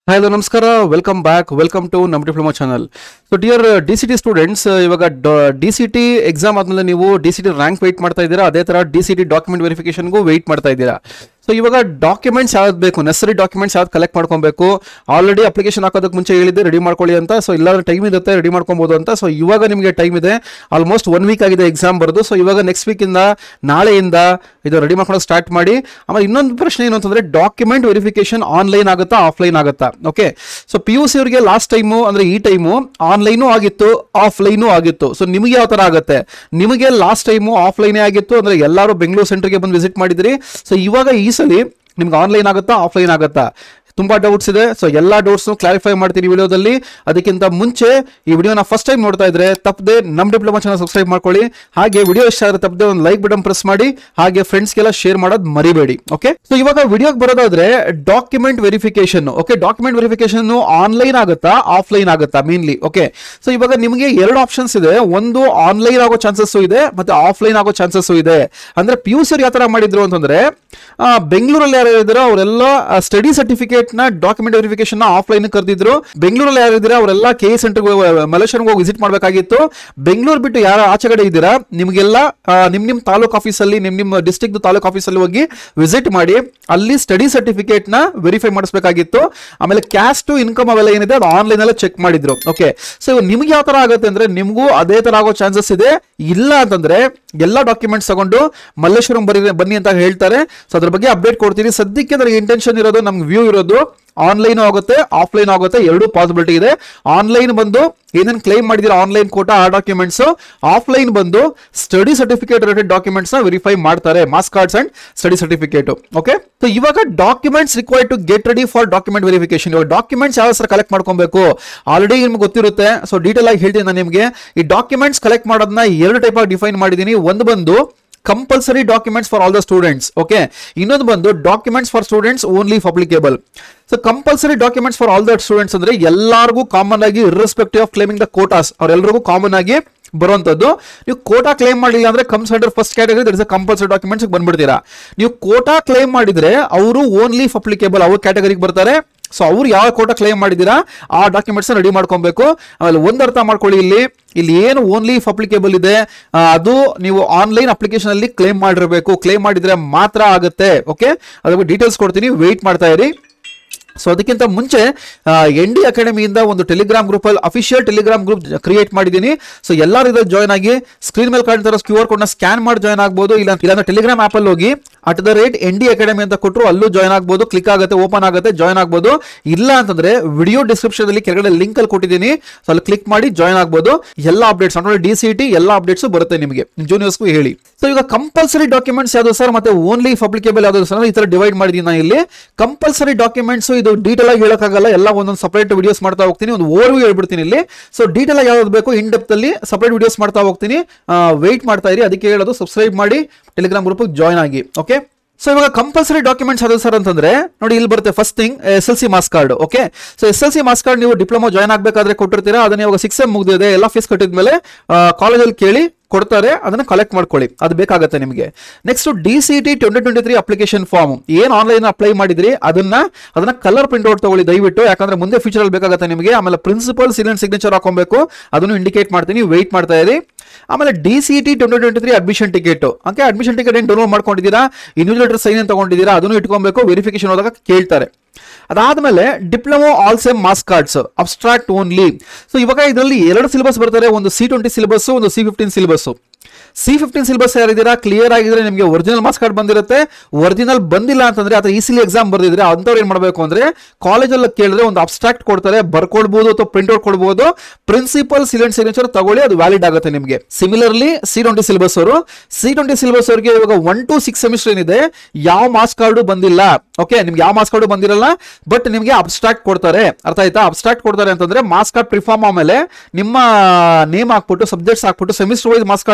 hi hello ನಮಸ್ಕಾರ welcome back welcome to ನಮ್ಮ diploma channel so dear D C T students ಇವಾಗ D C T exam ಆದ್ಮೇಲೆ ನೀವು D C T rank wait ಮಾಡ್ತಾ ಇದ್ದೀರಾ ಅದೇ ತರ ಡಿ ಸಿ ಟಿ ಡಾಕ್ಯುಮೆಂಟ್ ವೆರಿಫಿಕೇಶನ್ಗೂ ವೆಯ್ಟ್ ಮಾಡ್ತಾ ಇದ್ದೀರಾ ಸೊ ಇವಾಗ ಡಾಕ್ಯುಮೆಂಟ್ಸ್ ಯಾವ್ದು ಬೇಕು ನೆಸರಿ ಡಾಕ್ಯುಮೆಂಟ್ಸ್ ಯಾವ್ದು ಕಲೆಕ್ಟ್ ಮಾಡ್ಕೊಬೇಕು ಆಲ್ರೆಡಿ ಅಪ್ಲಿಕೇಶನ್ ಹಾಕೋದಕ್ಕೆ ಮುಂಚೆ ಹೇಳಿದ್ದೆ ರೆಡಿ ಮಾಡ್ಕೊಳ್ಳಿ ಅಂತ ಸೊ ಇಲ್ಲಾಂದ್ರೆ ಟೈಮ್ ಇರುತ್ತೆ ರೆಡಿ ಮಾಡ್ಕೊಬೋದು ಅಂತ ಸೊ ಇವಾಗ ನಿಮಗೆ ಟೈಮ್ ಇದೆ ಆಲ್ಮೋಸ್ಟ್ ಒನ್ ವೀಕ್ ಆಗಿದೆ ಎಕ್ಸಾಮ್ ಬರೋದು ಸೊ ಇವಾಗ ನೆಕ್ಸ್ಟ್ ವೀಕಿಂದ ನಾಳೆಯಿಂದ ಇದು ರೆಡಿ ಮಾಡ್ಕೊಂಡು ಸ್ಟಾರ್ಟ್ ಮಾಡಿ ಆಮೇಲೆ ಇನ್ನೊಂದು ಪ್ರಶ್ನೆ ಏನು ಅಂತಂದ್ರೆ ಡಾಕ್ಯುಮೆಂಟ್ ವೆರಿಫಿಕೇಶನ್ ಆನ್ಲೈನ್ ಆಗುತ್ತಾ ಆಫ್ಲೈನ್ ಆಗುತ್ತಾ okay so P U C ಅವರಿಗೆ ಲಾಸ್ಟ್ ಟೈಮು ಅಂದ್ರೆ ಈ ಟೈಮು ಆನ್ಲೈನು ಆಗಿತ್ತು ಆಫ್ಲೈನು ಆಗಿತ್ತು ಸೊ ನಿಮಗೆ ಯಾವ ತರ ಆಗುತ್ತೆ ನಿಮಗೆ ಲಾಸ್ಟ್ ಟೈಮು ಆಫ್ಲೈನೇ ಆಗಿತ್ತು ಅಂದ್ರೆ ಎಲ್ಲರೂ ಬೆಂಗಳೂರು ಸೆಂಟರ್ಗೆ ಬಂದು ವಿಸಿಟ್ ಮಾಡಿದ್ರಿ ಸೊ ಇವಾಗ ಈ ಸಲ ನಿಮ್ಗೆ ಆನ್ಲೈನ್ ಆಗುತ್ತಾ ಆಫ್ಲೈನ್ ಆಗುತ್ತಾ ತುಂಬಾ ಡೌಟ್ಸ್ ಇದೆ ಸೊ ಎಲ್ಲಾ ಡೌಟ್ಸ್ ಕ್ಲಾರಿಫೈ ಮಾಡ್ತೀನಿ ವಿಡಿಯೋದಲ್ಲಿ ಅದಕ್ಕಿಂತ ಮುಂಚೆ ಈ ವಿಡಿಯೋನ ಫಸ್ಟ್ ಟೈಮ್ ನೋಡ್ತಾ ಇದ್ರೆ ತಪ್ಪದೆ ನಮ್ಮ ಡಿಪ್ಲೊಮಾ ಚಾನಲ್ ಸಬ್ಸ್ಕ್ರೈಬ್ ಮಾಡ್ಕೊಳ್ಳಿ ಹಾಗೆ ವಿಡಿಯೋ ಇಷ್ಟ ಆದ್ರೆ ತಪ್ಪದೆ ಒಂದು ಲೈಕ್ ಬಟನ್ ಪ್ರೆಸ್ ಮಾಡಿ ಹಾಗೆ ಫ್ರೆಂಡ್ಸ್ಗೆಲ್ಲ ಶೇರ್ ಮಾಡೋದು ಮರಿಬೇಡಿ ಓಕೆ ಸೊ ಇವಾಗ ವಿಡಿಯೋಗೆ ಬರೋದಾದ್ರೆ document verification okay document verification online ಆಗುತ್ತಾ ಆಫ್ಲೈನ್ ಆಗುತ್ತಾ ಮೇನ್ಲಿ ಓಕೆ ಸೊ ಇವಾಗ ನಿಮಗೆ ಎರಡು ಆಪ್ಷನ್ಸ್ ಇದೆ ಒಂದು ಆನ್ಲೈನ್ ಆಗೋ ಚಾನ್ಸಸ್ ಇದೆ ಮತ್ತೆ ಆಫ್ಲೈನ್ ಆಗೋ ಚಾನ್ಸಸ್ ಇದೆ ಅಂದ್ರೆ ಪಿ ಯು ಸಿ ಯಾವ ತರ ಮಾಡಿದ್ರು ಅಂತಂದ್ರೆ ಆ, ಬೆಂಗಳೂರಲ್ಲಿ ಯಾರು ಇದ್ದಾರೋ ಅವರೆಲ್ಲ ಸ್ಟಡಿ ಸರ್ಟಿಫಿಕೇಟ್ ನ ಡಾಕ್ಯುಮೆಂಟ್ ವೆರಿಫಿಕೇಶನ್ ಆಫ್ಲೈನ್ ಕರೆದಿದ್ರು ಬೆಂಗಳೂರಲ್ಲಿ ಯಾರು ಇದ್ದೀರಾ ಅವರೆಲ್ಲ ಕೆ ಸೆಂಟರ್ ಮಲೇಶ್ವರ್ಗೆ ಹೋಗಿ ವಿಸಿಟ್ ಮಾಡಬೇಕಾಗಿತ್ತು ಬೆಂಗಳೂರು ಬಿಟ್ಟು ಯಾರು ಆಚೆ ಕಡೆ ಇದ್ದೀರಾ ನಿಮಗೆಲ್ಲ ಆ, ನಿಮ್ ನಿಮ್ ತಾಲೂಕ್ ಆಫೀಸಲ್ಲಿ ನಿಮ್ ನಿಮ್ ಡಿಸ್ಟ್ರಿಕ್ಟ್ ತಾಲೂಕ್ ಆಫೀಸಲ್ಲಿ ಹೋಗಿ ವಿಸಿಟ್ ಮಾಡಿ ಅಲ್ಲಿ ಸ್ಟಡಿ ಸರ್ಟಿಫಿಕೇಟ್ ನ ವೆರಿಫೈ ಮಾಡಿಸ್ಬೇಕಾಗಿತ್ತು ಆಮೇಲೆ ಕ್ಯಾಸ್ಟ್ ಇನ್ಕಮ್ ಅವೆಲ್ಲ ಏನಿದೆ ಅದು ಆನ್ಲೈನ್ ಅಲ್ಲೇ ಚೆಕ್ ಮಾಡಿದ್ರು ಓಕೆ ಸೊ ನಿಮ್ಗೆ ಯಾವ ತರ ಆಗುತ್ತೆ ಅಂದ್ರೆ ನಿಮಗೂ ಅದೇ ತರ ಆಗೋ ಚಾನ್ಸಸ್ ಇದೆ ಇಲ್ಲ ಅಂತಂದ್ರೆ ಎಲ್ಲ ಡಾಕ್ಯುಮೆಂಟ್ಸ್ ತಗೊಂಡು ಮಲ್ಲೇಶ್ವರಂ ಬರೀ ಬನ್ನಿ ಅಂತ ಹೇಳ್ತಾರೆ ಸೊ ಅದ್ರ ಬಗ್ಗೆ ಅಪ್ಡೇಟ್ ಕೊಡ್ತೀನಿ ಸದ್ಯಕ್ಕೆ ನನಗೆ ಇಂಟೆನ್ಷನ್ ಇರೋದು ನಮ್ಗೆ ವ್ಯೂ ಇರೋದು ಆನ್ಲೈನ್ ಆಗುತ್ತೆ ಆಫ್ಲೈನ್ ಆಗುತ್ತೆ ಎರಡು ಪಾಸಿಬಿಲಿಟಿ ಇದೆ ಆನ್ಲೈನ್ ಬಂದು ಏನೇನು ಕ್ಲೈಮ್ ಮಾಡಿದಿರ ಆನ್ಲೈನ್ ಕೋಟಾ ಆ ಡಾಕ್ಯುಮೆಂಟ್ಸ್ ಆಫ್ಲೈನ್ ಬಂದು ಸ್ಟಡಿ ಸರ್ಟಿಫಿಕೇಟ್ ರಿಲೇಟೆಡ್ ಡಾಕ್ಯುಮೆಂಟ್ಸ್ ನ ವೆರಿಫೈ ಮಾಡ್ತಾರೆ marks cards and study certificate okay so ಇವಾಗ documents require to get ready for document verification ಇವಾಗ ಡಾಕ್ಯುಮೆಂಟ್ಸ್ ಯಾವ ಸರ್ ಕಲೆಕ್ಟ್ ಮಾಡ್ಕೊಬೇಕು ಆಲ್ರೆಡಿ ನಿಮ್ಗೆ ಗೊತ್ತಿರುತ್ತೆ ಸೊ ಡೀಟೇಲ್ ಆಗಿ ಹೇಳ್ತೀನಿ ನಾನು ನಿಮಗೆ ಈ ಡಾಕ್ಯುಮೆಂಟ್ಸ್ ಕಲೆಕ್ಟ್ ಮಾಡೋದನ್ನ ಎರಡು ಟೈಪ್ ಆಗಿ ಡಿಫೈನ್ ಮಾಡಿದ್ದೀನಿ ಒಂದು ಬಂದು compulsory documents for all the students okay ಇನ್ನೊಂದು ಬಂದು documents for students only applicable so compulsory documents for all the students ಅಂದ್ರೆ ಎಲ್ಲರಿಗೂ ಕಾಮನ್ ಆಗಿ irrespective of claiming the quotas ಅವರೆಲ್ಲರಿಗೂ ಕಾಮನ್ ಆಗಿ ಬರುವಂತದ್ದು ನೀವು ಕೋಟಾ ಕ್ಲೈಮ್ ಮಾಡಿಲ್ಲ ಅಂದ್ರೆ comes under first category that is compulsory documents ಬಂದ್ಬಿಡ್ತೀರಾ ನೀವು ಕೋಟಾ ಕ್ಲೈಮ್ ಮಾಡಿದ್ರೆ ಅವರು ಓನ್ಲಿ ಅಪ್ಲಿಕೇಬಲ್ ಅವ್ರ ಕ್ಯಾಟಗರಿಗೆ ಬರ್ತಾರೆ ಸೊ ಅವ್ರು ಯಾವ ಕೋಟ ಕ್ಲೈಮ್ ಮಾಡಿದ್ದೀರಾ ಆ ಡಾಕ್ಯುಮೆಂಟ್ಸ್ ರೆಡಿ ಮಾಡ್ಕೊಬೇಕು ಆಮೇಲೆ ಒಂದು ಅರ್ಥ ಮಾಡ್ಕೊಳ್ಳಿ ಇಲ್ಲಿ ಇಲ್ಲಿ ಏನು ಓನ್ಲಿ ಅಪ್ಲಿಕೇಬಲ್ ಇದೆ ಆ, ಅದು ನೀವು ಆನ್ಲೈನ್ ಅಪ್ಲಿಕೇಶನ್ ಅಲ್ಲಿ ಕ್ಲೈಮ್ ಮಾಡಿರಬೇಕು ಕ್ಲೈಮ್ ಮಾಡಿದ್ರೆ ಮಾತ್ರ ಆಗುತ್ತೆ ಓಕೆ ಅದ್ರ ಡೀಟೇಲ್ಸ್ ಕೊಡ್ತೀನಿ ವೆಯ್ಟ್ ಮಾಡ್ತಾ ಇರಿ ಸೊ ಅದಕ್ಕಿಂತ ಮುಂಚೆ ಎನ್ ಡಿ ಅಕಾಡೆಮಿಯಿಂದ ಒಂದು ಟೆಲಿಗ್ರಾಮ್ ಗ್ರೂಪ್ ಅಲ್ಲಿ ಅಫಿಷಿಯಲ್ ಟೆಲಿಗ್ರಾಮ್ ಗ್ರೂಪ್ ಕ್ರಿಯೇಟ್ ಮಾಡಿದ್ದೀನಿ ಸೊ ಎಲ್ಲರೂ ಇದ್ರಲ್ಲಿ ಜಾಯ್ನ್ ಆಗಿ ಸ್ಕ್ರೀನ್ ಮೇಲೆ ಕಾಣ್ತಾರೋ ಕ್ಯೂ ಆರ್ ಕೋಡ್ ನ ಸ್ಕ್ಯಾನ್ ಮಾಡಿ ಜಾಯ್ನ್ ಆಗ್ಬೋದು ಇಲ್ಲ ಇಲ್ಲಾಂದ್ರೆ ಟೆಲಿಗ್ರಾಮ್ ಆಪ್ ಅಲ್ಲಿ ಹೋಗಿ at the rate N D academy ಅಂತ ಕೊಟ್ಟರು ಅಲ್ಲೂ ಜಾಯ್ನ್ ಆಗ್ಬೋದು ಕ್ಲಿಕ್ ಆಗುತ್ತೆ ಓಪನ್ ಆಗುತ್ತೆ ಜಾಯ್ನ್ ಆಗ್ಬೋದು ಇಲ್ಲ ಅಂತಂದ್ರೆ ವಿಡಿಯೋ ಡಿಸ್ಕ್ರಿಪ್ಷನ್ ಅಲ್ಲಿ ಕೆಳಗಡೆ ಲಿಂಕ್ ಅಲ್ಲಿ ಕೊಟ್ಟಿದ್ದೀನಿ ಸೊ ಅಲ್ಲಿ ಕ್ಲಿಕ್ ಮಾಡಿ ಜಾಯ್ನ್ ಆಗ್ಬೋದು ಎಲ್ಲ ಅಪ್ಡೇಟ್ಸ್ ಅಂದ್ರೆ ಡಿ ಸಿ ಟಿ ಎಲ್ಲ ಅಪ್ಡೇಟ್ಸ್ ಬರುತ್ತೆ ನಿಮಗೆ ಜೂನಿಯರ್ಸ್ಗೂ ಹೇಳಿ ಸೊ ಈಗ ಕಂಪಲ್ಸರಿ ಡಾಕ್ಯುಮೆಂಟ್ಸ್ ಯಾವುದು ಸರ್ ಮತ್ತೆ ಓನ್ಲಿ ಅಪ್ಲಿಕೇಬಲ್ ಯಾವುದು ಸರ್ ಈ ತರ ಡಿವೈಡ್ ಮಾಡಿದ್ದೀನಿ ನಾನು ಇಲ್ಲಿ ಕಂಪಲ್ಸರಿ ಡಾಕ್ಯುಮೆಂಟ್ಸ್ ಇದು ಡೀಟೇಲ್ ಆಗಿ ಹೇಳಕ್ಕಾಗಲ್ಲ ಎಲ್ಲ ಒಂದೊಂದು ಸಪರೇಟ್ ವಿಡಿಯೋಸ್ ಮಾಡ್ತಾ ಹೋಗ್ತೀನಿ ಒಂದು ಓವರ್ ಹೇಳ್ಬಿಡ್ತೀನಿ ಇಲ್ಲಿ ಸೊ ಡೀಟೇಲ್ ಆಗಿ ಯಾವ್ದು ಬೇಕು ಇನ್ ಡೆಪ್ತ್ ಅಲ್ಲಿ ಸಪರೇಟ್ ವಿಡಿಯೋಸ್ ಮಾಡ್ತಾ ಹೋಗ್ತೀನಿ ವೆಯ್ಟ್ ಮಾಡ್ತಾ ಇರಿ ಅದಕ್ಕೆ ಹೇಳೋದು ಸಬ್ಸ್ಕ್ರೈಬ್ ಮಾಡಿ ಟೆಲಿಗ್ರಾಮ್ ಗ್ರೂಪ್ ಜಾಯ್ನ್ ಆಗಿ ಓಕೆ ಸೊ ಇವಾಗ ಕಂಪಲ್ಸರಿ ಡಾಕ್ಯುಮೆಂಟ್ಸ್ ಅದು ಸರ್ ಅಂತಂದ್ರೆ ನೋಡಿ ಇಲ್ಲಿ ಬರುತ್ತೆ first thing S L C marks card okay so S L C marks card ನೀವು ಡಿಪ್ಲೊಮಾ ಜಾಯ್ನ್ ಆಗಬೇಕಾದ್ರೆ ಕೊಟ್ಟಿರ್ತೀರಾ ಅದನ್ನ ಇವಾಗ ಸಿಕ್ಸ್ ಎಮ್ ಮುಗಿದಿದೆ ಎಲ್ಲ ಫೀಸ್ ಕಟ್ಟಿದ್ಮೇಲೆ ಕಾಲೇಜಲ್ಲಿ ಕೇಳಿ ಕೊಡ್ತಾರೆ ಅದನ್ನ ಕಲೆಕ್ಟ್ ಮಾಡ್ಕೊಳ್ಳಿ ಅದು ಬೇಕಾಗುತ್ತೆ ನಿಮಗೆ next D C T twenty twenty three application form ಏನು ಆನ್ಲೈನ್ ಅಪ್ಲೈ ಮಾಡಿದ್ರಿ ಅದನ್ನ ಅದನ್ನ ಕಲರ್ ಪ್ರಿಂಟ್ ಔಟ್ ತಗೊಳ್ಳಿ ದಯವಿಟ್ಟು ಯಾಕಂದ್ರೆ ಮುಂದೆ ಫ್ಯೂಚರ್ ಅಲ್ಲಿ ಬೇಕಾಗುತ್ತೆ ನಿಮಗೆ ಆಮೇಲೆ ಪ್ರಿನ್ಸಿಪಲ್ ಸೀಲಿಯನ್ ಸಿಗ್ನೇಚರ್ ಹಾಕೊಬೇಕು ಅದನ್ನು ಇಂಡಿಕೇಟ್ ಮಾಡ್ತೀನಿ ವೆಯ್ಟ್ ಮಾಡ್ತಾ ಇರಿ ಆಮೇಲೆ D C T twenty twenty three admission ticket okay admission ticket ಏನು ಡೌನ್ಲೋಡ್ ಮಾಡ್ಕೊಂಡಿದ್ದೀರಾ ಇನ್ವಿಜಿಲೇಟರ್ ಸೈನ್ ಏನು ತಗೊಂಡಿದ್ದೀರಾ ಅದನ್ನು ಇಟ್ಕೊಬೇಕು ವೆರಿಫಿಕೇಶನ್ ಹೋದಾಗ ಕೇಳ್ತಾರೆ ಅದಾದ್ಮೇಲೆ diploma all same marks cards abstract only so ಇವಾಗ ಇದರಲ್ಲಿ ಎರಡು ಸಿಲೆಬಸ್ ಬರ್ತಾರೆ ಒಂದು ಸಿ ಟ್ವೆಂಟಿ ಸಿಲೆಬಸ್ ಒಂದು C fifteen syllabus C fifteen syllabus ಯಾರಿದ್ದೀರಾ ಕ್ಲಿಯರ್ ಆಗಿದ್ರೆ ನಿಮಗೆ ಒರಿಜಿನಲ್ ಮಾರ್ಕ್ಸ್ ಕಾರ್ಡ್ ಬಂದಿರುತ್ತೆ ಒರಿಜಿನಲ್ ಬಂದಿಲ್ಲ ಅಂತಂದ್ರೆ ಅಥವಾ ಈಸಿಲಿ ಎಕ್ಸಾಮ್ ಬರ್ದಿದ್ರೆ ಅಂಥವ್ರು ಏನ್ ಮಾಡಬೇಕು ಅಂದ್ರೆ ಕಾಲೇಜಲ್ಲಿ ಕೇಳಿದ್ರೆ ಒಂದು ಅಬ್ಸ್ಟ್ರಾಕ್ಟ್ ಕೊಡ್ತಾರೆ ಬರ್ಕೊಡ್ಬೋದು ಅಥವಾ ಪ್ರಿಂಟ್ ಔಟ್ ಕೊಡ್ಬೋದು ಪ್ರಿನ್ಸಿಪಲ್ ಸಿಲೆಂಟ್ ಸಿಗ್ನೇಚರ್ ತಗೊಳ್ಳಿ ಅದು ವ್ಯಾಲಿಡ್ ಆಗುತ್ತೆ ನಿಮಗೆ ಸಿಮಿಲರ್ಲಿ ಸಿ ಟ್ವೆಂಟಿ ಸಿಲೆಬಸ್ ಅವರು ಸಿ ಟ್ವೆಂಟಿ ಸಿಲೆಬಸ್ ಅವರಿಗೆ ಇವಾಗ ಒನ್ ಟು ಸಿಕ್ಸ್ ಸೆಮಿಸ್ಟರ್ ಏನಿದೆ ಯಾವ ಮಾರ್ಕ್ಸ್ ಕಾರ್ಡು ಬಂದಿಲ್ಲ ಓಕೆ ನಿಮ್ಗೆ ಯಾವ ಮಾರ್ಕ್ಸ್ ಕಾರ್ಡು ಬಂದಿರಲ್ಲ ಬಟ್ ನಿಮಗೆ ಅಬ್ಸ್ಟ್ರಾಕ್ಟ್ ಕೊಡ್ತಾರೆ ಅರ್ಥ ಆಯ್ತಾ ಅಬ್ಸ್ಟ್ರಾಕ್ಟ್ ಕೊಡ್ತಾರೆ ಅಂತಂದ್ರೆ ಮಾರ್ಕ್ಸ್ ಕಾರ್ಡ್ ಪ್ರಿಫಾರ್ಮ್ ಆಮೇಲೆ ನಿಮ್ಮ ನೇಮ್ ಹಾಕ್ಬಿಟ್ಟು ಸಬ್ಜೆಕ್ಟ್ಸ್ ಹಾಕ್ಬಿಟ್ಟು ಸೆಮಿಸ್ಟರ್ ವೈಸ್ ಮಾರ್ಕ್ಸ್ ಕಾರ್ಡ್ಸ್ ಕೊಡ್ತಾರೆ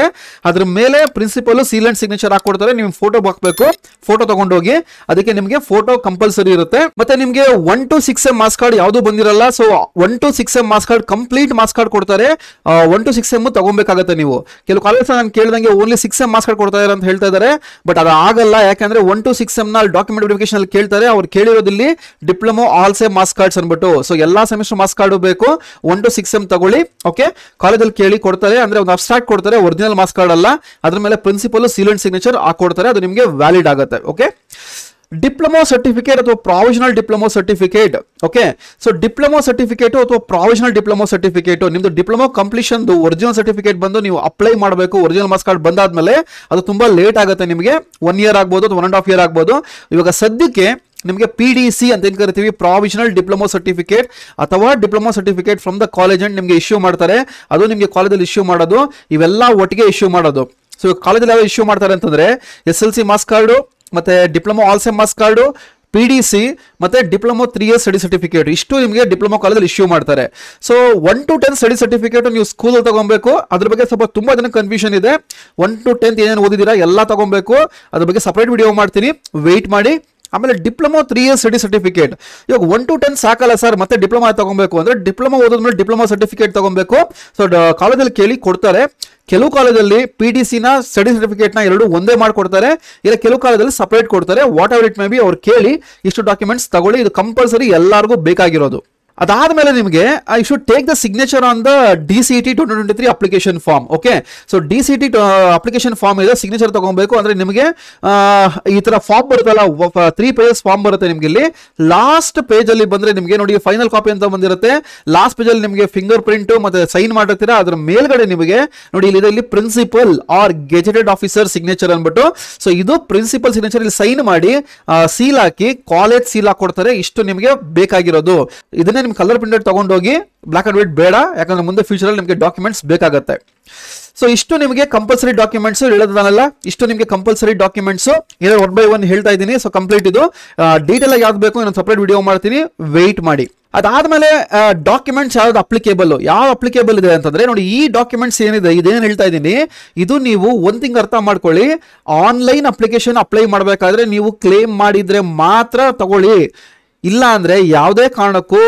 ಕೊಡ್ತಾರೆ ಅದ್ರ ಮೇಲೆ ಪ್ರಿನ್ಸಿಪಲ್ ಸೀಲ್ ಅಂಡ್ ಸಿಗ್ನೇಚರ್ ಹಾಕೊಡ್ತಾರೆ ನೀವು ಫೋಟೋ ಹಾಕ್ಬೇಕು ಫೋಟೋ ತಗೊಂಡೋಗಿ ಅದಕ್ಕೆ ನಿಮಗೆ ಫೋಟೋ ಕಂಪಲ್ಸರಿ ಇರುತ್ತೆ ಮತ್ತೆ ನಿಮಗೆ one two six M marks card ಯಾವುದು ಬಂದಿರಲ್ಲ so one two six M marks card complete marks card ಕೊಡ್ತಾರೆ ಒನ್ ಟು ಸಿಕ್ಸ್ ಎಮ್ ತಗೊಬೇಕಾಗತ್ತೆ ನೀವು ಕೆಲವು ಕಾಲೇಜ್ ನಾನು ಕೇಳಿದಂಗೆ only six M marks card ಕೊಡ್ತಾ ಇದ್ದಾರೆ ಅಂತ ಹೇಳ್ತಾ ಇದ್ದಾರೆ ಬಟ್ ಅದು ಆಗಲ್ಲ ಯಾಕಂದ್ರೆ ಒನ್ ಟು ಸಿಕ್ಸ್ ಎಂ ನ ಡಾಕ್ಯುಮೆಂಟ್ ವೆರಿಫಿಕೇಶನ್ ಅಲ್ಲಿ ಕೇಳ್ತಾರೆ ಅವ್ರು ಕೇಳಿರೋದಿಲ್ಲಿ ಡಿಪ್ಲೊಮೊ ಆಲ್ಸೆ ಮಾಸ್ ಕಾರ್ಡ್ಸ್ ಅನ್ಬಿಟ್ಟು ಸೊ ಎಲ್ಲಾ ಸೆಮಿಸ್ಟರ್ ಮಾಸ್ ಕಾರ್ಡ್ ಬೇಕು ಒನ್ ಟು ಸಿಕ್ಸ್ ಎಂ ತಗೊಳ್ಳಿ ಓಕೆ ಕಾಲೇಜಲ್ಲಿ ಕೇಳಿ ಕೊಡ್ತಾರೆ ಅಂದ್ರೆ ಒಂದು ಅಬ್ಸ್ಟ್ರಾಕ್ಟ್ ಕೊಡ್ತಾರೆ ಒರಿಜಿನಲ್ ಮಾಸ್ ಕಾರ್ಡ್ ಅಲ್ಲ ಅದ್ರ ಮೇಲೆ ಪ್ರಿನ್ಸಿಪಲ್ ಸೀಲ್ ಅಂಡ್ ಸಿಗ್ನೇಚರ್ ಹಾಕೊಡ್ತಾರೆ ಅದು ನಿಮಗೆ ವ್ಯಾಲಿಡ್ ಆಗುತ್ತೆ ಓಕೆ ಡಿಪ್ಲೊಮೊ ಸರ್ಟಿಫಿಕೇಟ್ ಅಥವಾ provisional diploma certificate okay so diploma certificate ಅಥವಾ ಪ್ರಾವಿಷನಲ್ ಡಿಪ್ಲೊಮೊ ಸರ್ಟಿಫಿಕೇಟ್ ನಿಮ್ದು ಡಿಪ್ಲೊಮೊ ಕಂಪ್ಲೀಷನ್ ಒರಿಜಿನಲ್ ಸರ್ಟಿಫಿಕೇಟ್ ಬಂದು ನೀವು ಅಪ್ಲೈ ಮಾಡಬೇಕು ಒರಿಜಿನಲ್ ಮಾರ್ಕ್ಸ್ ಕಾರ್ಡ್ ಬಂದಾದ್ಮೇಲೆ ಅದು ತುಂಬಾ ಲೇಟ್ ಆಗುತ್ತೆ ನಿಮಗೆ ಒನ್ ಇಯರ್ ಆಗ್ಬೋದು ಅಥವಾ ಒನ್ ಅಂಡ್ ಹಾಫ್ ಇಯರ್ ಆಗ್ಬೋದು ಇವಾಗ ಸದ್ಯಕ್ಕೆ ನಿಮಗೆ ಪಿ ಡಿ ಸಿ ಅಂತ ಏನ್ ಕರಿತೀವಿ ಪ್ರಾವಿಷನಲ್ ಡಿಪ್ಲೊಮೊ ಸರ್ಟಿಫಿಕೇಟ್ ಅಥವಾ diploma certificate from the college and ನಿಮಗೆ ಇಶ್ಯೂ ಮಾಡ್ತಾರೆ ಅದು ನಿಮಗೆ ಕಾಲೇಜಲ್ಲಿ ಇಶ್ಯೂ ಮಾಡೋದು ಇವೆಲ್ಲ ಒಟ್ಟಿಗೆ ಇಶ್ಯೂ ಮಾಡೋದು ಸೊ ಕಾಲೇಜಲ್ಲಿ ಯಾವ ಇಶ್ಯೂ ಮಾಡ್ತಾರೆ ಅಂತಂದ್ರೆ S L C marks card ಮತ್ತೆ diploma all sem marks card P D C ಮತ್ತೆ diploma three years study certificate ಇಷ್ಟು ನಿಮಗೆ ಡಿಪ್ಲೊಮೊ ಕಾಲೇಜಲ್ಲಿ ಇಶ್ಯೂ ಮಾಡ್ತಾರೆ so one two ten study certificate ನೀವು ಸ್ಕೂಲಲ್ಲಿ ತಗೊಬೇಕು ಅದ್ರ ಬಗ್ಗೆ ಸ್ವಲ್ಪ ತುಂಬಾ ಜನ ಕನ್ಫ್ಯೂಷನ್ ಇದೆ ಒನ್ ಟು ಟೆಂತ್ ಏನೇನು ಓದಿದ್ದೀರಾ ಎಲ್ಲ ತಗೊಬೇಕು ಅದ್ರ ಬಗ್ಗೆ ಸಪರೇಟ್ ವಿಡಿಯೋ ಮಾಡ್ತೀನಿ ವೆಯ್ಟ್ ಮಾಡಿ ಆಮೇಲೆ diploma three years study certificate ಇವಾಗ ಒನ್ ಟು ಟೆನ್ ಸಾಕಲ್ಲ ಸರ್ ಮತ್ತೆ ಡಿಪ್ಲೊಮಾ ತಗೊಬೇಕು ಅಂದ್ರೆ ಡಿಪ್ಲೊಮಾ ಓದಿದ್ಮೇಲೆ ಡಿಪ್ಲೊಮಾ ಸರ್ಟಿಫಿಕೇಟ್ ತಗೊಬೇಕು ಸೊ ಕಾಲೇಜಲ್ಲಿ ಕೇಳಿ ಕೊಡ್ತಾರೆ ಕೆಲವು ಕಾಲೇಜಲ್ಲಿ ಪಿ ಡಿ ಸಿನ ಸ್ಟಡಿ ಸರ್ಟಿಫಿಕೇಟ್ನ ಎರಡು ಒಂದೇ ಮಾಡ್ಕೊಡ್ತಾರೆ ಇಲ್ಲ ಕೆಲವು ಕಾಲೇಜಲ್ಲಿ ಸಪರೇಟ್ ಕೊಡ್ತಾರೆ whatever it may be ಅವ್ರು ಕೇಳಿ ಇಷ್ಟು ಡಾಕ್ಯುಮೆಂಟ್ಸ್ ತಗೊಳ್ಳಿ ಇದು ಕಂಪಲ್ಸರಿ ಎಲ್ಲರಿಗೂ ಬೇಕಾಗಿರೋದು ಅದಾದ್ಮೇಲೆ ನಿಮಗೆ I should take the signature on the D C T twenty twenty three application form okay so D C T application form ಇದೆ ಸಿಗ್ನೇಚರ್ ತಗೊಬೇಕು ಅಂದ್ರೆ ನಿಮಗೆ ಆ, ಈ ತರ ಫಾರ್ಮ್ ಬರುತ್ತಲ್ಲ ತ್ರೀ ಪೇಜಸ್ ಫಾರ್ಮ್ ಬರುತ್ತೆ ನಿಮಗೆ ಇಲ್ಲಿ ಲಾಸ್ಟ್ ಪೇಜ್ ಅಲ್ಲಿ ಬಂದ್ರೆ ನಿಮಗೆ ನೋಡಿ ಫೈನಲ್ ಕಾಪಿ ಅಂತ ಬಂದಿರುತ್ತೆ ಲಾಸ್ಟ್ ಪೇಜ್ ಅಲ್ಲಿ ನಿಮಗೆ ಫಿಂಗರ್ ಪ್ರಿಂಟ್ ಮತ್ತೆ ಸೈನ್ ಮಾಡಿರ್ತೀರಾ ಅದ್ರ ಮೇಲ್ಗಡೆ ನಿಮಗೆ ನೋಡಿ ಇಲ್ಲಿ ಇದೆ ಇಲ್ಲಿ principal or gazetted officer signature ಅನ್ಬಿಟ್ಟು ಸೊ ಇದು ಪ್ರಿನ್ಸಿಪಲ್ ಸಿಗ್ನೇಚರ್ ಇಲ್ಲಿ ಸೈನ್ ಮಾಡಿ ಸೀಲ್ ಹಾಕಿ ಕಾಲೇಜ್ ಸೀಲ್ ಹಾಕೊಡ್ತಾರೆ ಇಷ್ಟು ನಿಮಗೆ ಬೇಕಾಗಿರೋದು ಇದನ್ನೇ ನಿಮ್ಗೆ ಕಲರ್ ಪ್ರಿಂಟೆಡ್ ತಗೊಂಡೋಗಿ ಬ್ಲಾಕ್ ಅಂಡ್ ವೈಟ್ ಬೇಡ ಯಾಕಂದ್ರೆ ಮುಂದೆ ಫ್ಯೂಚರ್ ಅಲ್ಲಿ ನಿಮಗೆ ಡಾಕ್ಯುಮೆಂಟ್ಸ್ ಬೇಕಾಗತ್ತೆ ಸೊ ಇಷ್ಟು ನಿಮಗೆ ಕಂಪಲ್ಸರಿ ಡಾಕ್ಯುಮೆಂಟ್ಸ್ ಹೇಳೋದಲ್ಲ ಇಷ್ಟು ನಿಮಗೆ ಕಂಪಲ್ಸರಿ ಡಾಕ್ಯುಮೆಂಟ್ಸ್ ಏನೋ ಒನ್ ಬೈ ಒನ್ ಹೇಳ್ತಾ ಇದ್ದೀನಿ ಸೊ ಕಂಪ್ಲೀಟ್ ಇದು ಡೀಟೇಲ್ ಆಗಿ ಯಾವ್ದು ಬೇಕು ನಾನು ಸಪ್ರೇಟ್ ವಿಡಿಯೋ ಮಾಡ್ತೀನಿ ವೆಯ್ಟ್ ಮಾಡಿ ಅದಾದ್ಮೇಲೆ ಡಾಕ್ಯುಮೆಂಟ್ಸ್ ಯಾವ್ದು ಅಪ್ಲಿಕೇಬಲ್ ಯಾವ ಅಪ್ಲಿಕೇಬಲ್ ಇದೆ ಅಂತಂದ್ರೆ ನೋಡಿ ಈ ಡಾಕ್ಯುಮೆಂಟ್ಸ್ ಏನಿದೆ ಇದೇನು ಹೇಳ್ತಾ ಇದ್ದೀನಿ ಇದು ನೀವು ಒಂದ್ ತಿಂಗ್ ಅರ್ಥ ಮಾಡ್ಕೊಳ್ಳಿ ಆನ್ಲೈನ್ ಅಪ್ಲಿಕೇಶನ್ ಅಪ್ಲೈ ಮಾಡಬೇಕಾದ್ರೆ ನೀವು ಕ್ಲೇಮ್ ಮಾಡಿದ್ರೆ ಮಾತ್ರ ತಗೊಳ್ಳಿ ಇಲ್ಲ ಅಂದ್ರೆ ಯಾವುದೇ ಕಾರಣಕ್ಕೂ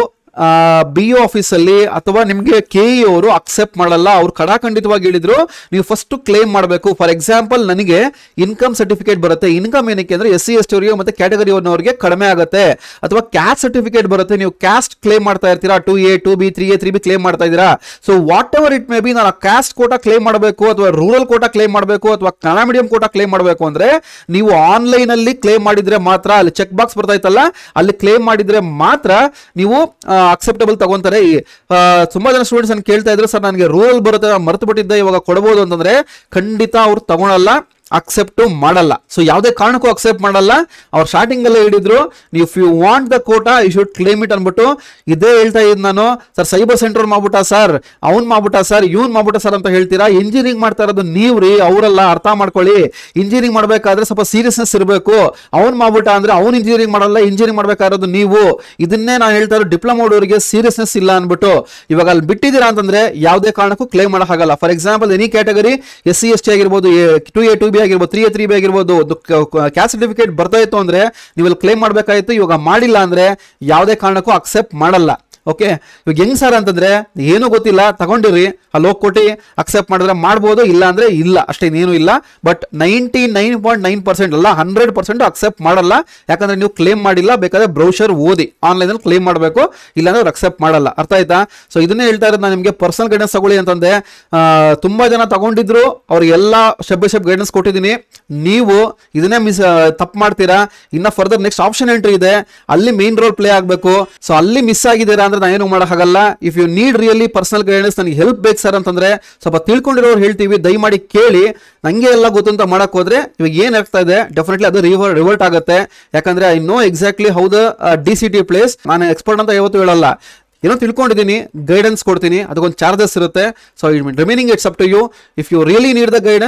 ಬಿ ಒ ಆಫೀಸಲ್ಲಿ ಅಥವಾ ನಿಮಗೆ ಕೆ ಇ ಅವರು ಅಕ್ಸೆಪ್ಟ್ ಮಾಡಲ್ಲ ಅವ್ರು ಕಡಾಖಂಡಿತವಾಗಿ ಹೇಳಿದ್ರು ನೀವು ಫಸ್ಟ್ ಕ್ಲೇಮ್ ಮಾಡಬೇಕು ಫಾರ್ ಎಕ್ಸಾಂಪಲ್ ನನಗೆ ಇನ್ಕಮ್ ಸರ್ಟಿಫಿಕೇಟ್ ಬರುತ್ತೆ ಇನ್ಕಮ್ ಏನಕ್ಕೆ ಅಂದ್ರೆ ಎಸ್ ಸಿ ಎಸ್ ಟಿ ಅವರಿಗೆ ಮತ್ತೆ ಕ್ಯಾಟಗರಿ ಅವರಿಗೆ ಕಡಿಮೆ ಆಗುತ್ತೆ ಅಥವಾ ಕ್ಯಾಸ್ಟ್ ಸರ್ಟಿಫಿಕೇಟ್ ಬರುತ್ತೆ ನೀವು ಕ್ಯಾಸ್ಟ್ ಕ್ಲೇಮ್ ಮಾಡ್ತಾ ಇರ್ತೀರಾ two A two B three A three B claim ಮಾಡ್ತಾ ಇದ್ದೀರಾ so whatever it may be ನಾನು ಕ್ಯಾಸ್ಟ್ ಕೋಟಾ ಕ್ಲೇಮ್ ಮಾಡಬೇಕು ಅಥವಾ ರೂರಲ್ ಕೋಟಾ ಕ್ಲೇಮ್ ಮಾಡಬೇಕು ಅಥವಾ ಕನ್ನಡ ಮೀಡಿಯಂ ಕೋಟಾ ಕ್ಲೇಮ್ ಮಾಡಬೇಕು ಅಂದ್ರೆ ನೀವು ಆನ್ಲೈನ್ ಅಲ್ಲಿ ಕ್ಲೇಮ್ ಮಾಡಿದ್ರೆ ಮಾತ್ರ ಅಲ್ಲಿ ಚೆಕ್ ಬಾಕ್ಸ್ ಬರ್ತಾ ಇತ್ತಲ್ಲ ಅಲ್ಲಿ ಕ್ಲೇಮ್ ಮಾಡಿದ್ರೆ ಮಾತ್ರ ನೀವು ಅಕ್ಸೆಪ್ಟಬಲ್ ತಗೊಂತಾರೆ ಈ, ಆ, ತುಂಬಾ ಜನ ಸ್ಟೂಡೆಂಟ್ಸ್ ಅನ್ನು ಕೇಳ್ತಾ ಇದ್ರು ಸರ್ ನನಗೆ ರೂರಲ್ ಬರುತ್ತೆ ನಾನು ಮರ್ತು ಬಿಟ್ಟಿದ್ದೆ ಇವಾಗ ಕೊಡಬಹುದು ಅಂತಂದ್ರೆ ಖಂಡಿತ ಅವ್ರು ತಗೊಳಲ್ಲ ಅಕ್ಸೆಪ್ಟ್ ಮಾಡಲ್ಲ ಸೊ ಯಾವುದೇ ಕಾರಣಕ್ಕೂ ಅಕ್ಸೆಪ್ಟ್ ಮಾಡಲ್ಲ ಅವ್ರು ಸ್ಟಾರ್ಟಿಂಗ್ ಅಲ್ಲೇ ಹೇಳಿದ್ರು ನೀವು you want the quota you should claim it ಅನ್ಬಿಟ್ಟು ಇದೇ ಹೇಳ್ತಾ ಇದ್ ನಾನು ಸರ್ ಸೈಬರ್ ಸೆಂಟರ್ ಮಾಡ್ಬಿಟ್ಟ ಸರ್ ಅವ್ನ್ ಮಾಡ್ಬಿಟ್ಟ ಸರ್ ಇವ್ನ್ ಮಾಡ್ಬಿಟ್ಟ ಸರ್ ಅಂತ ಹೇಳ್ತೀರಾ ಇಂಜಿನಿಯರಿಂಗ್ ಮಾಡ್ತಾ ಇರೋದು ನೀವು ರೀ ಅವರೆಲ್ಲ ಅರ್ಥ ಮಾಡ್ಕೊಳ್ಳಿ ಇಂಜಿನಿಯರಿಂಗ್ ಮಾಡ್ಬೇಕಾದ್ರೆ ಸ್ವಲ್ಪ ಸೀರಿಯಸ್ನೆಸ್ ಇರಬೇಕು ಅವ್ನ್ ಮಾಡ್ಬಿಟ್ಟ ಅಂದ್ರೆ ಅವ್ನ್ ಇಂಜಿನಿಯರಿಂಗ್ ಮಾಡಲ್ಲ ಇಂಜಿನಿಯರಿಂಗ್ ಮಾಡ್ಬೇಕಾಗಿರೋದು ನೀವು ಇದನ್ನೇ ನಾನು ಹೇಳ್ತಾ ಇರೋ ಡಿಪ್ಲೊಮಾ ಮಾಡೋರಿಗೆ ಸೀರಿಯಸ್ನೆಸ್ ಇಲ್ಲ ಅನ್ಬಿಟ್ಟು ಇವಾಗ ಅಲ್ಲಿ ಬಿಟ್ಟಿದ್ದೀರಾ ಅಂತಂದ್ರೆ ಯಾವುದೇ ಕಾರಣಕ್ಕೂ ಕ್ಲೇಮ್ ಮಾಡೋಕ್ಕಾಗಲ್ಲ for example any category S C S T ಆಗಿರ್ಬೋದು ಟು ಎ ಟು ಬಿ ಆಗಿರ್ಬೋದು ತ್ರೀ ಎ ತ್ರೀ ಬಿ ಆಗಿರ್ಬೋದು ಕ್ಯಾಸ್ಟ್ ಸರ್ಟಿಫಿಕೇಟ್ ಬರ್ತಾ ಇತ್ತು ಅಂದ್ರೆ ನೀವು ಅಲ್ಲಿ ಕ್ಲೇಮ್ ಮಾಡಬೇಕಾಗಿತ್ತು ಇವಾಗ ಮಾಡಿಲ್ಲ ಅಂದ್ರೆ ಯಾವುದೇ ಕಾರಣಕ್ಕೂ ಅಕ್ಸೆಪ್ಟ್ ಮಾಡಲ್ಲ ಓಕೆ ಇವಾಗ ಹೆಂಗ್ ಸರ್ ಅಂತಂದ್ರೆ ಏನೂ ಗೊತ್ತಿಲ್ಲ ತಗೊಂಡಿರಿ ಅಲ್ಲಿ ಹೋಗಿ ಕೊಟ್ಟು ಅಕ್ಸೆಪ್ಟ್ ಮಾಡಿದ್ರೆ ಮಾಡ್ಬೋದು ಇಲ್ಲ ಅಂದ್ರೆ ಇಲ್ಲ ಅಷ್ಟೇ ಇನ್ನೇನು ಇಲ್ಲ but ninety nine point nine percent ಅಲ್ಲ ಹಂಡ್ರೆಡ್ ಪರ್ಸೆಂಟ್ ಅಕ್ಸೆಪ್ಟ್ ಮಾಡಲ್ಲ ಯಾಕಂದ್ರೆ ನೀವು ಕ್ಲೇಮ್ ಮಾಡಿಲ್ಲ ಬೇಕಾದ್ರೆ ಬ್ರೌಷರ್ ಓದಿ ಆನ್ಲೈನಲ್ಲಿ ಕ್ಲೇಮ್ ಮಾಡಬೇಕು ಇಲ್ಲಾಂದ್ರೆ ಅವ್ರು ಅಕ್ಸೆಪ್ಟ್ ಮಾಡಲ್ಲ ಅರ್ಥ ಆಯ್ತಾ ಸೊ ಇದನ್ನೇ ಹೇಳ್ತಾ ಇರೋದು ನಾನು ನಿಮಗೆ ಪರ್ಸನಲ್ ಗೈಡೆನ್ಸ್ ತಗೊಳ್ಳಿ ಅಂತಂದೆ ಆ, ತುಂಬಾ ಜನ ತಗೊಂಡಿದ್ರು ಅವ್ರಿಗೆಲ್ಲ ಸ್ಟೆಪ್ ಬೈ ಸ್ಟೆಪ್ ಗೈಡೆನ್ಸ್ ಕೊಟ್ಟಿದ್ದೀನಿ ನೀವು ಇದನ್ನೇ ಮಿಸ್ ತಪ್ಪು ಮಾಡ್ತೀರಾ ಇನ್ನ ಫರ್ದರ್ ನೆಕ್ಸ್ಟ್ ಆಪ್ಷನ್ ಎಂಟ್ರಿ ಇದೆ ಅಲ್ಲಿ ಮೇನ್ ರೋಲ್ ಪ್ಲೇ ಆಗಬೇಕು ಸೊ ಅಲ್ಲಿ ಮಿಸ್ ಆಗಿದ್ದೀರಾ ಅಂದ್ರೆ ನಾನು ಏನು ಮಾಡೋಕ್ಕಾಗಲ್ಲ if you need really personal guidance ನನಗೆ ಹೆಲ್ಪ್ ಬೇಕು ಸರ್ ಅಂತಂದ್ರೆ ಸ್ವಲ್ಪ ತಿಳ್ಕೊಂಡಿರೋರು ಹೇಳ್ತೀವಿ ದಯಮಾಡಿ ಕೇಳಿ ನಂಗೆ ಎಲ್ಲ ಗೊತ್ತು ಅಂತ ಮಾಡಕ್ ಹೋದ್ರೆ ಇವಾಗ ಏನ್ ಆಗ್ತಾ ಇದೆ ಡೆಫಿನೆಟ್ಲಿ ಅದು ರಿವರ್ ರಿವರ್ಟ್ ಆಗುತ್ತೆ ಯಾಕಂದ್ರೆ I know exactly how the D C T place ನಾನು ಎಕ್ಸ್ಪರ್ಟ್ ಅಂತ ಯಾವತ್ತೂ ಹೇಳಲ್ಲ ಏನೋ ತಿಳ್ಕೊಂಡಿದ್ದೀನಿ ಗೈಡೆನ್ಸ್ ಕೊಡ್ತೀನಿ ಅದಕ್ಕೊಂದು ಚಾರ್ಜಸ್ ಇರುತ್ತೆ so remaining it's up to you if you really need the guidance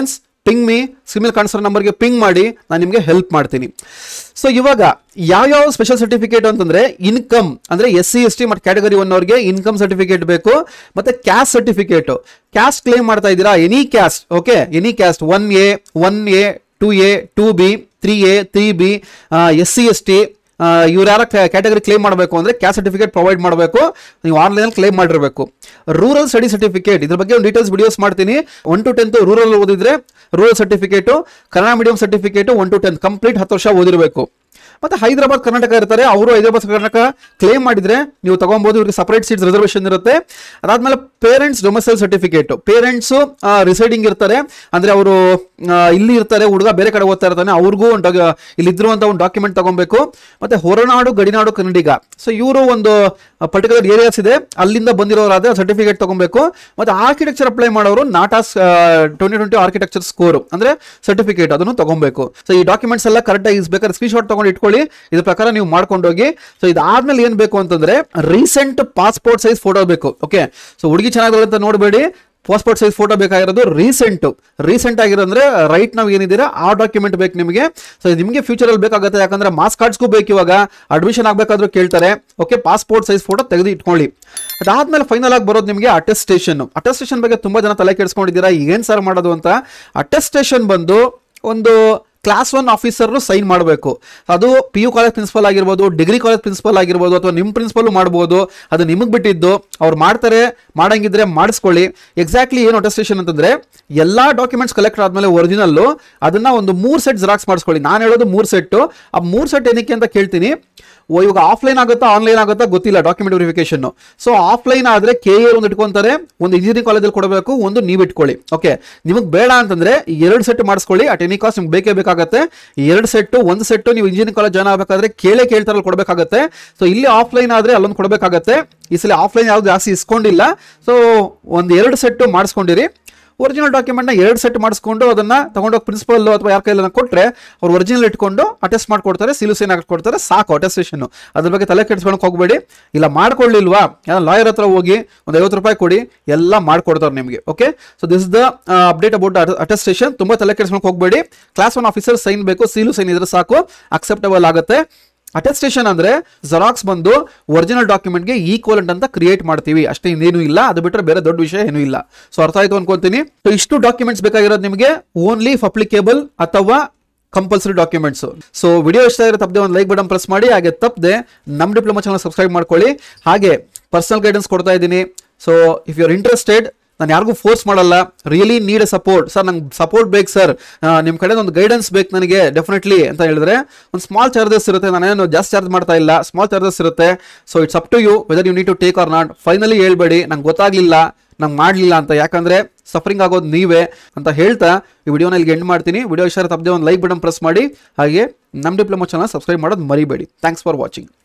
ping me ಸಿಮಿಲ್ ಕಾಣಿಸೋ ನಂಬರ್ಗೆ ಪಿಂಗ್ ಮಾಡಿ ನಾನು ನಿಮಗೆ ಹೆಲ್ಪ್ ಮಾಡ್ತೀನಿ ಸೊ ಇವಾಗ ಯಾವ್ಯಾವ ಸ್ಪೆಷಲ್ ಸರ್ಟಿಫಿಕೇಟ್ ಅಂತಂದ್ರೆ ಇನ್ಕಮ್ ಅಂದ್ರೆ ಎಸ್ ಸಿ ಎಸ್ ಟಿ ಮತ್ತು ಕ್ಯಾಟಗರಿ ಒನ್ ಅವ್ರಿಗೆ ಇನ್ಕಮ್ ಸರ್ಟಿಫಿಕೇಟ್ ಬೇಕು ಮತ್ತೆ ಕ್ಯಾಸ್ಟ್ ಸರ್ಟಿಫಿಕೇಟ್ ಕ್ಯಾಸ್ಟ್ ಕ್ಲೇಮ್ ಮಾಡ್ತಾ ಇದ್ದೀರಾ any caste okay any caste one A one A two A two B three A three B S C S T ಇವ್ರು ಯಾರ category claim ಮಾಡಬೇಕು ಅಂದರೆ caste certificate provide ಮಾಡಬೇಕು ನೀವು ಆನ್ಲೈನಲ್ಲಿ ಕ್ಲೇಮ್ ಮಾಡಿರಬೇಕು ರೂರಲ್ ಸ್ಟಡಿ ಸರ್ಟಿಫಿಕೇಟ್ ಇದ್ರ ಬಗ್ಗೆ ಒಂದು ಡೀಟೇಲ್ಸ್ ವಿಡಿಯೋಸ್ ಮಾಡ್ತೀನಿ ಒನ್ ಟು ಟೆಂತ್ ರೂರಲ್ ಓದಿದ್ರೆ rural certificate Kannada medium certificate one two tenth complete ಹತ್ತು ವರ್ಷ ಓದಿರಬೇಕು ಮತ್ತೆ ಹೈದರಾಬಾದ್ ಕರ್ನಾಟಕ ಇರ್ತಾರೆ ಅವರು ಹೈದರಾಬಾದ್ ಕರ್ನಾಟಕ ಕ್ಲೇಮ್ ಮಾಡಿದ್ರೆ ನೀವು ತಗೊಬಹುದು ಇವ್ರಿಗೆ ಸಪರೇಟ್ ಸೀಟ್ಸ್ ರಿಸರ್ವೇಷನ್ ಇರುತ್ತೆ ಅದಾದ್ಮೇಲೆ parents domicile certificate parents residing ಇರ್ತಾರೆ ಅಂದ್ರೆ ಅವರು ಇಲ್ಲಿ ಇರ್ತಾರೆ ಹುಡುಗ ಬೇರೆ ಕಡೆ ಓದ್ತಾ ಇರ್ತಾನೆ ಅವ್ರಿಗೂ ಒಂದು ಇಲ್ಲಿ ಇದ್ರುವಂತ ಒಂದು ಡಾಕ್ಯುಮೆಂಟ್ ತಗೊಬೇಕು ಮತ್ತೆ ಹೊರನಾಡು ಗಡಿನಾಡು ಕನ್ನಡಿಗ ಸೊ ಇವರು ಒಂದು ಪರ್ಟಿಕ್ಯುಲರ್ ಏರಿಯಾಸ್ ಇದೆ ಅಲ್ಲಿಂದ ಬಂದಿರೋರಾದ್ರೆ ಸರ್ಟಿಫಿಕೇಟ್ ತಗೊಬೇಕು ಮತ್ತೆ ಆರ್ಕಿಟೆಕ್ಚರ್ ಅಪ್ಲೈ ಮಾಡೋರು NATA's twenty twenty architecture score ಅಂದ್ರೆ ಸರ್ಟಿಫಿಕೇಟ್ ಅದನ್ನು ತಗೊಬೇಕು ಸೊ ಈ ಡಾಕ್ಯುಮೆಂಟ್ಸ್ ಎಲ್ಲ ಕರೆಕ್ಟ್ ಆಗಿ ಬೇಕಾದ್ರೆ ಸ್ಕ್ರೀನ್ ಶಾಟ್ ತಗೊಂಡು ಇಟ್ಕೊಳ್ಳಿ ಇದ್ರ ಪ್ರಕಾರ ನೀವು ಮಾಡ್ಕೊಂಡೋಗಿ ಸೊ ಇದಾದ್ಮೇಲೆ ಏನ್ ಬೇಕು ಅಂತಂದ್ರೆ ರೀಸೆಂಟ್ ಪಾಸ್ಪೋರ್ಟ್ ಸೈಜ್ ಫೋಟೋ ಬೇಕು ಓಕೆ ಸೊ ಹುಡುಗಿ ಚೆನ್ನಾಗಿ ಅಂತ ನೋಡಬೇಡಿ ಪಾಸ್ಪೋರ್ಟ್ ಸೈಜ್ ಫೋಟೋ ಬೇಕಾಗಿರೋದು ರೀಸೆಂಟ್ ರೀಸೆಂಟ್ ಆಗಿರೋದ್ರೆ ರೈಟ್ ನಾವು ಏನಿದ್ದೀರಾ ಆ ಡಾಕ್ಯುಮೆಂಟ್ ಬೇಕು ನಿಮಗೆ ಸೊ ನಿಮಗೆ ಫ್ಯೂಚರಲ್ಲಿ ಬೇಕಾಗುತ್ತೆ ಯಾಕಂದ್ರೆ ಮಾಸ್ ಕಾರ್ಡ್ಸ್ಗೂ ಬೇಕು ಇವಾಗ ಅಡ್ಮಿಷನ್ ಆಗಬೇಕಾದ್ರೂ ಕೇಳ್ತಾರೆ ಓಕೆ ಪಾಸ್ಪೋರ್ಟ್ ಸೈಜ್ ಫೋಟೋ ತೆಗೆದು ಇಟ್ಕೊಳ್ಳಿ ಅದಾದ್ಮೇಲೆ ಫೈನಲ್ ಆಗಿ ಬರೋದು ನಿಮಗೆ ಅಟೆಸ್ಟೇಷನ್ ಅಟೆಸ್ಟೇಷನ್ ಬಗ್ಗೆ ತುಂಬಾ ಜನ ತಲೆ ಕೆಡಿಸ್ಕೊಂಡಿದ್ದೀರಾ ಏನ್ ಸರ್ ಮಾಡೋದು ಅಂತ ಅಟೆಸ್ಟೇಷನ್ ಬಂದು ಒಂದು ಕ್ಲಾಸ್ ಒನ್ ಆಫೀಸರ್ ಸೈನ್ ಮಾಡಬೇಕು ಅದು ಪಿ ಯು ಕಾಲೇಜ್ ಪ್ರಿನ್ಸಿಪಲ್ ಆಗಿರ್ಬೋದು ಡಿಗ್ರಿ ಕಾಲೇಜ್ ಪ್ರಿನ್ಸಿಪಲ್ ಆಗಿರ್ಬೋದು ಅಥವಾ ನಿಮ್ಮ ಪ್ರಿನ್ಸಿಪಲ್ ಮಾಡ್ಬೋದು ಅದು ನಿಮಗೆ ಬಿಟ್ಟಿದ್ದು ಅವ್ರು ಮಾಡ್ತಾರೆ ಮಾಡಂಗಿದ್ರೆ ಮಾಡಿಸ್ಕೊಳ್ಳಿ ಎಕ್ಸಾಕ್ಟ್ಲಿ ಏನು ಅಟೆಸ್ಟೇಷನ್ ಅಂತಂದ್ರೆ ಎಲ್ಲ ಡಾಕ್ಯುಮೆಂಟ್ಸ್ ಕಲೆಕ್ಟ್ ಆದ್ಮೇಲೆ ಒರಿಜಿನಲ್ಲು ಅದನ್ನ ಒಂದು ಮೂರು ಸೆಟ್ ಜೆರಾಕ್ಸ್ ಮಾಡಿಸ್ಕೊಳ್ಳಿ ನಾನು ಹೇಳೋದು ಮೂರು ಸೆಟ್ಟು ಆ ಮೂರು ಸೆಟ್ ಏನಕ್ಕೆ ಅಂತ ಕೇಳ್ತೀನಿ ಓ ಇವಾಗ ಆಫ್ಲೈನ್ ಆಗುತ್ತಾ ಆನ್ಲೈನ್ ಆಗುತ್ತಾ ಗೊತ್ತಿಲ್ಲ ಡಾಕ್ಯುಮೆಂಟ್ ವೆರಿಫಿಕೇಶನ್ ಸೊ ಆಫ್ಲೈನ್ ಆದ್ರೆ ಕೆ ಎ ಒಂದು ಇಟ್ಕೊಂತಾರೆ ಒಂದು ಇಂಜಿನಿಯರಿಂಗ್ ಕಾಲೇಜಲ್ಲಿ ಕೊಡಬೇಕು ಒಂದು ನೀವು ಇಟ್ಕೊಳ್ಳಿ ಓಕೆ ನಿಮಗೆ ಬೇಡ ಅಂತಂದ್ರೆ ಎರಡು ಸೆಟ್ ಮಾಡಿಸ್ಕೊಳ್ಳಿ ಅಟ್ ಎನಿ ಕಾಸ್ಟ್ ನಿಮ್ಗೆ ಬೇಕೇ ಬೇಕಾಗುತ್ತೆ ಎರಡು ಸೆಟ್ಟು ಒಂದು ಸೆಟ್ಟು ನೀವು ಇಂಜಿನಿಯರಿಂಗ್ ಕಾಲೇಜ್ ಜಾಯ್ನ್ ಆಗಬೇಕಾದ್ರೆ ಕೇಳೇ ಕೇಳ್ತಾರಲ್ಲಿ ಕೊಡಬೇಕಾಗತ್ತೆ ಸೊ ಇಲ್ಲಿ ಆಫ್ಲೈನ್ ಆದ್ರೆ ಅಲ್ಲೊಂದು ಕೊಡಬೇಕಾಗತ್ತೆ ಈ ಸಲ ಆಫ್ಲೈನ್ ಯಾವ್ದು ಜಾಸ್ತಿ ಇಸ್ಕೊಂಡಿಲ್ಲ ಸೊ ಒಂದು ಎರಡು ಸೆಟ್ಟು ಮಾಡಿಸ್ಕೊಂಡಿರಿ ಒರಿಜಿನಲ್ ಡಾಕ್ಯುಮೆಂಟ್ನ ಎರಡು ಸೆಟ್ ಮಾಡಿಸ್ಕೊಂಡು ಅದನ್ನ ತಗೊಂಡೋಗಿ ಪ್ರಿನ್ಸಿಪಲ್ ಅಥವಾ ಯಾರ ಕೈಲೆಲ್ಲ ಕೊಟ್ಟರೆ ಅವ್ರು ಒರಿಜಿನಲ್ ಇಟ್ಕೊಂಡು ಅಟೆಸ್ಟ್ ಮಾಡ್ಕೊಡ್ತಾರೆ ಸೀಲು ಸೈನ್ ಕೊಡ್ತಾರೆ ಸಾಕು ಅಟೆಸ್ಟೇಷನ್ ಅದ್ರ ಬಗ್ಗೆ ತಲೆ ಕೆಡಿಸ್ಕೊಳಕ್ ಹೋಗ್ಬೇಡಿ ಇಲ್ಲ ಮಾಡ್ಕೊಳ್ಳಿಲ್ವಾ ಲಾಯರ್ ಹತ್ರ ಹೋಗಿ ಒಂದು ಐವತ್ತು ರೂಪಾಯಿ ಕೊಡಿ ಎಲ್ಲ ಮಾಡ್ಕೊಡ್ತಾರೆ ನಿಮಗೆ okay so this the update about attestation ತುಂಬಾ ತಲೆ ಕೆಡಿಸ್ಕೊಳಕ್ ಹೋಗ್ಬೇಡಿ ಕ್ಲಾಸ್ ಒನ್ ಆಫೀಸರ್ ಸೈನ್ ಬೇಕು ಸೀಲು ಸೈನ್ ಇದ್ರೆ ಸಾಕು ಅಕ್ಸೆಪ್ಟಬಲ್ ಆಗುತ್ತೆ ಅಟೆಸ್ಟೇಷನ್ ಅಂದ್ರೆ ಜೆರಾಕ್ಸ್ ಬಂದು ಒರಿಜಿನಲ್ ಡಾಕ್ಯುಮೆಂಟ್ಗೆ ಈಕ್ವಲೆಂಟ್ ಅಂತ ಕ್ರಿಯೇಟ್ ಮಾಡ್ತೀವಿ ಅಷ್ಟೇ ಇನ್ನೇನು ಇಲ್ಲ ಅದು ಬಿಟ್ಟರೆ ಬೇರೆ ದೊಡ್ಡ ವಿಷಯ ಏನೂ ಇಲ್ಲ ಸೊ ಅರ್ಥ ಆಯ್ತು ಅನ್ಕೊಂತೀನಿ ಸೊ ಇಷ್ಟು ಡಾಕ್ಯುಮೆಂಟ್ಸ್ ಬೇಕಾಗಿರೋದು ನಿಮಗೆ ಓನ್ಲಿ ಅಪ್ಲಿಕೇಬಲ್ ಅಥವಾ ಕಂಪಲ್ಸರಿ ಡಾಕ್ಯುಮೆಂಟ್ಸ್ ಸೊ ವಿಡಿಯೋ ಇಷ್ಟ ಆಗಿರೋ ತಪ್ಪದೆ ಒಂದು ಲೈಕ್ ಬಟನ್ ಪ್ರೆಸ್ ಮಾಡಿ ಹಾಗೆ ತಪ್ಪದೆ ನಮ್ಮ ಡಿಪ್ಲೊಮಾ ಚಾನಲ್ ಸಬ್ಸ್ಕ್ರೈಬ್ ಮಾಡ್ಕೊಳ್ಳಿ ಹಾಗೆ ಪರ್ಸನಲ್ ಗೈಡೆನ್ಸ್ ಕೊಡ್ತಾ ಇದ್ದೀನಿ so if you are interested ನಾನು ಯಾರಿಗೂ ಫೋರ್ಸ್ ಮಾಡಲ್ಲ really need a support sir ನಂಗೆ ಸಪೋರ್ಟ್ ಬೇಕು ಸರ್ ನಿಮ್ಮ ಕಡೆ ಒಂದು ಗೈಡೆನ್ಸ್ ಬೇಕು ನನಗೆ ಡೆಫಿನೆಟ್ಲಿ ಅಂತ ಹೇಳಿದ್ರೆ ಒಂದು ಸ್ಮಾಲ್ ಚಾರ್ಜಸ್ ಇರುತ್ತೆ ನಾನೇನು ಜಾಸ್ತಿ ಚಾರ್ಜ್ ಮಾಡ್ತಾ ಇಲ್ಲ ಸ್ಮಾಲ್ ಚಾರ್ಜಸ್ ಇರುತ್ತೆ so it's up to you whether you need to take or not finally ಹೇಳ್ಬೇಡಿ ನಂಗೆ ಗೊತ್ತಾಗ್ಲಿಲ್ಲ ನಂಗೆ ಮಾಡಲಿಲ್ಲ ಅಂತ ಯಾಕಂದ್ರೆ ಸಫರಿಂಗ್ ಆಗೋದು ನೀವೇ ಅಂತ ಹೇಳ್ತಾ ಈ ವಿಡಿಯೋನ ಇಲ್ಲಿಗೆ ಎಂಡ್ ಮಾಡ್ತೀನಿ ವಿಡಿಯೋ ಇಷ್ಟ ತಪ್ಪದೆ ಒಂದು ಲೈಕ್ ಬಟನ್ ಪ್ರೆಸ್ ಮಾಡಿ ಹಾಗೆ ನಮ್ಮ ಡಿಪ್ಲೊಮಾ ಚಾನಲ್ ಸಬ್ಸ್ಕ್ರೈಬ್ ಮಾಡೋದು ಮರಿಬೇಡಿ ಥ್ಯಾಂಕ್ಸ್ ಫಾರ್ ವಾಚಿಂಗ್